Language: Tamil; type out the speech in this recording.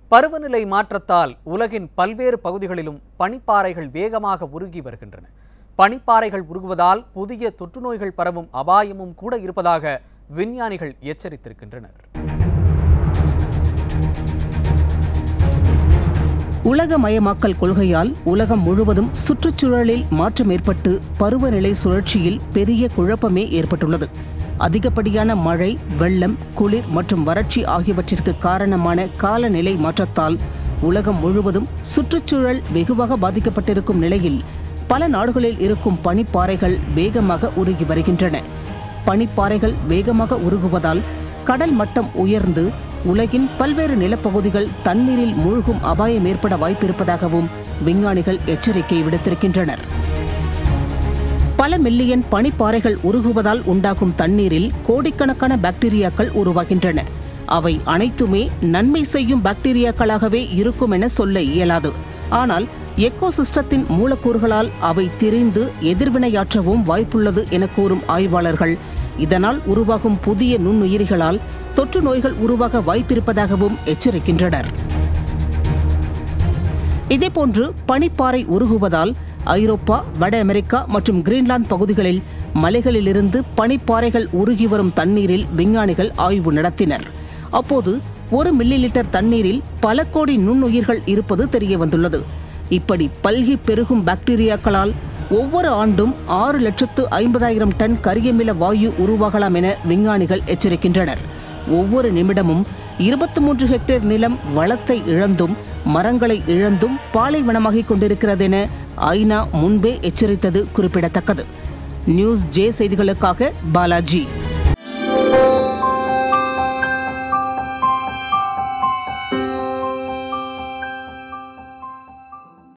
பருவநிலை மாற்றத்தால் உலகின் பல்வேறு பகுதிகளிலும் பனிப்பாறைகள் வேகமாக உருகி வருகின்றன பனிப்பாறைகள் உருகுவதால் புதிய தொற்றுநோய்கள் பரவும் அபாயமும் கூட இருப்பதாக விஞ்ஞானிகள் எச்சரித்திருக்கின்றனர் உலகமயமாக்கல் கொள்கையால் உலகம் முழுவதும் சுற்றுச்சூழலில் மாற்றம் ஏற்பட்டு பருவநிலை சுழற்சியில் பெரிய குழப்பமே ஏற்பட்டுள்ளது அதிகப்படியான மழை வெள்ளம் குளிர் மற்றும் வறட்சி ஆகியவற்றிற்கு காரணமான காலநிலை மாற்றத்தால் உலகம் முழுவதும் சுற்றுச்சூழல் வெகுவாக பாதிக்கப்பட்டிருக்கும் நிலையில் பல நாடுகளில் இருக்கும் பனிப்பாறைகள் வேகமாக உருகி வருகின்றன பனிப்பாறைகள் வேகமாக உருகுவதால் கடல் மட்டம் உயர்ந்து உலகின் பல்வேறு நிலப்பகுதிகள் தண்ணீரில் மூழ்கும் அபாயம் ஏற்பட வாய்ப்பிருப்பதாகவும் விஞ்ஞானிகள் எச்சரிக்கை விடுத்திருக்கின்றனர் பல மில்லியன் பனிப்பாறைகள் உருகுவதால் உண்டாகும் தண்ணீரில் கோடிக்கணக்கான பாக்டீரியாக்கள் உருவாகின்றன அவை அனைத்துமே நன்மை செய்யும் பாக்டீரியாக்களாகவே இருக்கும் என சொல்ல இயலாது ஆனால் எக்கோசிஸ்டத்தின் மூலக்கூறுகளால் அவை திரிந்து எதிர்வினையாற்றவும் வாய்ப்புள்ளது என கூறும் ஆய்வாளர்கள் இதனால் உருவாகும் புதிய நுண்ணுயிரிகளால் தொற்று நோய்கள் உருவாக வாய்ப்பிருப்பதாகவும் எச்சரிக்கின்றனர் இதேபோன்று பனிப்பாறை உருகுவதால் ஐரோப்பா வட அமெரிக்கா மற்றும் கிரீன்லாந்து பகுதிகளில் மலைகளிலிருந்து பனிப்பாறைகள் உருகி வரும் தண்ணீரில் விஞ்ஞானிகள் ஆய்வு நடத்தினர் அப்போது ஒரு மில்லி லிட்டர் தண்ணீரில் பல கோடி நுண்ணுயிர்கள் இருப்பது தெரிய வந்துள்ளது இப்படி பல்கி பெருகும் பாக்டீரியாக்களால் ஒவ்வொரு ஆண்டும் ஆறு லட்சத்து ஐம்பதாயிரம் டன் கரியமில வாயு உருவாகலாம் என விஞ்ஞானிகள் எச்சரிக்கின்றனர் ஒவ்வொரு நிமிடமும் இருபத்தி மூன்று ஹெக்டேர் நிலம் வளத்தை இழந்தும் மரங்களை இழந்தும் பாலைவனமாகிக் கொண்டிருக்கிறது என ஐநா முன்பே எச்சரித்தது குறிப்பிடத்தக்கது நியூஸ் ஜே செய்திகளுக்காக பாலாஜி